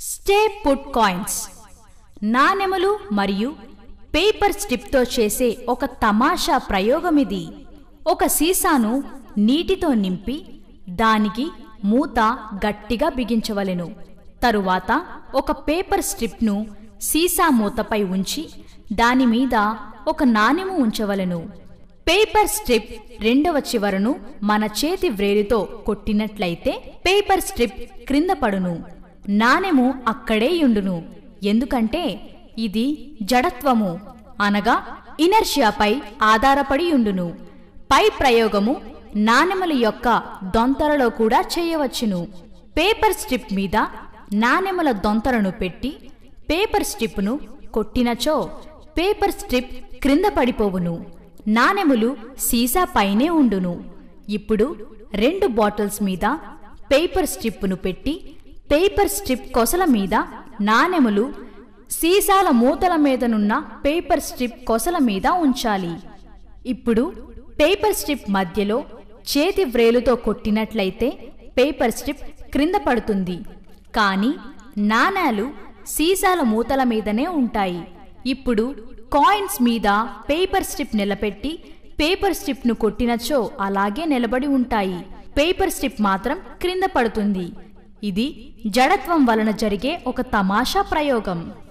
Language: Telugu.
స్టే పుట్ కాయిన్స్ నాణెములు మరియు పేపర్ స్ట్రిప్తో చేసే ఒక తమాషా ప్రయోగమిది ఒక సీసాను నీటితో నింపి దానికి మూత గట్టిగా బిగించవలెను తరువాత ఒక పేపర్ స్ట్రిప్ను సీసా మూతపై ఉంచి దాని మీద ఒక నాణెము ఉంచవలెను పేపర్ స్ట్రిప్ రెండవ చివరను మన చేతి వ్రేలితో కొట్టినట్లయితే పేపర్ స్ట్రిప్ క్రింద పడును నాణెము అక్కడే యుండును ఎందుకంటే ఇది జడత్వము అనగా ఇనర్షియాపై ఆధారపడి ఉండును పై ప్రయోగము నాణెముల యొక్క దొంతరలో కూడా చేయవచ్చును పేపర్ స్ట్రిప్ మీద నాణెముల దొంతరను పెట్టి పేపర్ స్ట్రిప్ను కొట్టినచో పేపర్ స్ట్రిప్ క్రింద పడిపోవును నాణెములు సీసా పైనే ఉండును ఇప్పుడు రెండు బాటిల్స్ మీద పేపర్ స్ట్రిప్ను పెట్టి పేపర్ స్ట్రిప్ కొసల మీద నాణెములు సీసాల మూతల మీదనున్న పేపర్ స్ట్రిప్ కొసల మీద ఉంచాలి ఇప్పుడు పేపర్ స్ట్రిప్ మధ్యలో చేతి వ్రేలుతో కొట్టినట్లయితే పేపర్ స్ట్రిప్ క్రింద పడుతుంది కానీ నాణాలు సీసాల మూతల మీదనే ఉంటాయి ఇప్పుడు కాయిన్స్ మీద పేపర్ స్ట్రిప్ నిలబెట్టి పేపర్ స్ట్రిప్ను కొట్టినచో అలాగే నిలబడి ఉంటాయి పేపర్ స్ట్రిప్ మాత్రం క్రింద పడుతుంది ఇది జడత్వం వలన జరిగే ఒక తమాషా ప్రయోగం